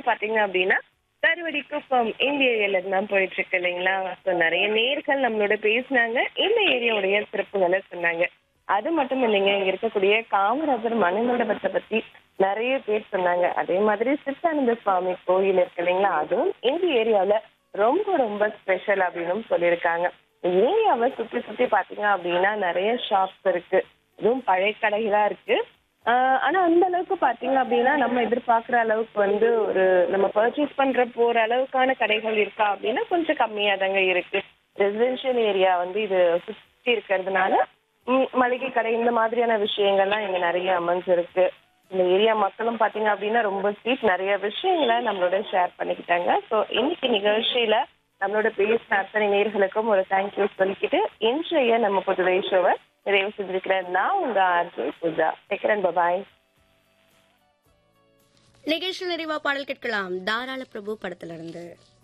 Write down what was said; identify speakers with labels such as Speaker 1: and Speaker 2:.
Speaker 1: பாத்தீங்க அப்படின்னா கருவடி குப்பம் இந்த ஏரியால இருந்து தான் போயிட்டு இருக்கு இல்லைங்களா ஸோ நிறைய நேர்கள் நம்மளோட பேசினாங்க இந்த ஏரியாவுடைய சிறப்புகளை சொன்னாங்க அது மட்டும் இல்லைங்க இங்க இருக்கக்கூடிய காமராஜர் மணிமண்டபத்தை பத்தி நிறைய பேர் சொன்னாங்க அதே மாதிரி சித்தானந்த சுவாமி கோயில் இருக்கு இல்லைங்களா அதுவும் இந்த ஏரியால ரொம்ப ரொம்ப ஸ்பெஷல் அப்படின்னு சொல்லியிருக்காங்க ஏரியாவை சுத்தி சுத்தி பாத்தீங்க அப்படின்னா நிறைய ஷாப்ஸ் இருக்கு இதுவும் பழைய கடைகளா இருக்கு ஆஹ் ஆனா அந்த அளவுக்கு பாத்தீங்க அப்படின்னா நம்ம எதிர்பார்க்குற அளவுக்கு வந்து ஒரு நம்ம பர்ச்சேஸ் பண்ற போற அளவுக்கான கடைகள் இருக்கா அப்படின்னா கொஞ்சம் கம்மியா தாங்க இருக்கு ரெசிடென்ஷியல் ஏரியா வந்து இது சுத்தி இருக்கிறதுனால ம், மளிகை கடை இந்த மாதிரியான விஷயங்கள்லாம் இங்க நிறைய அமைஞ்சிருக்கு இந்த ஏரியா மக்களும் பாத்தீங்க அப்படின்னா ரொம்ப ஸ்வீட் நிறைய விஷயங்களை நம்மளோட ஷேர் பண்ணிக்கிட்டாங்க ஸோ இன்னைக்கு நிகழ்ச்சியில நம்மளோட பேசின அத்தனை நேர்களுக்கும் ஒரு தேங்க்யூ சொல்லிக்கிட்டு இன்றைய நம்ம புதுவை ஷோவை நிறைவு செஞ்சிருக்கிறேன் நான் உங்க ஆர்ஜி பூஜா டெக்கரன் பபாய்
Speaker 2: நிகழ்ச்சி நிறைவா பாடல் கேட்கலாம் தாராள பிரபு படத்திலிருந்து